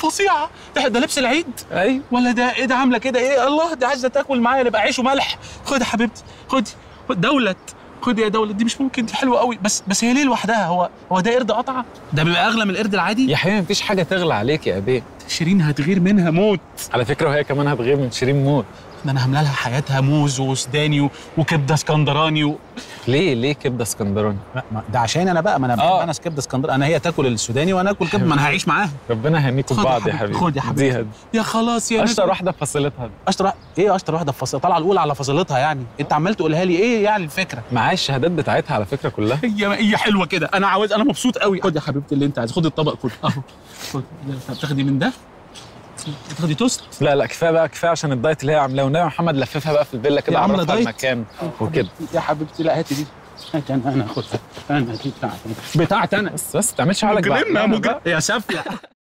فظيعه ده, ده لبس العيد ايوه ولا ده ايه ده عامله كده ايه الله دي عايزه تاكل معايا نبقى عيش وملح خد يا حبيبتي خدي خد دولت خد يا دولت دي مش ممكن دي حلوه قوي بس بس هي ليه لوحدها هو هو ده قرد قطعه ده بيبقى اغلى من القرد العادي يا حبيبي مفيش حاجه تغلى عليك يا ابي شيرين هتغير منها موت على فكره وهي كمان هتغير من شيرين موت ده انا هامله لها حياتها موز وسوداني و- وكبده اسكندراني و... ليه ليه كبده اسكندراني ما- ما- ده عشان انا بقى ما انا بحب آه. انا كبده اسكندراني انا هي تاكل السوداني وانا اكل كبده ما انا هعيش معاها ربنا يهنيكم خد يا بعض يا حبيبي، حبيبي خد يا حبيبي. ديها دي. يا خلاص يا اشطر نجم. واحده في فصيلتها دي. اشطر واحد- ايه اشطر واحده في فصل طالعه الاولى على فصيلتها يعني انت عمال تقولها لي ايه يعني الفكره معايا الشهادات بتاعتها على فكره كلها هي هي حلوه كده انا عاوز انا مبسوط قوي خد يا حبيبتي اللي انت عايز خد الطبق كله اهو خد يلا، طب تاخدي من ده تاخدي توست لا لا كفايه بقى كفايه عشان الدايت اللي هي عاملاه والنبي محمد لففها بقى في الفيلا كده هي عاملة عرفها دايت؟ المكان وكده يا حبيبتي لا هاتي دي هاتي انا انا اخدها انا دي بتاعتي بتاعتي انا بس بس ما تعملش حالك بقى مجرمه لا، لا، مجرمه يا سافيه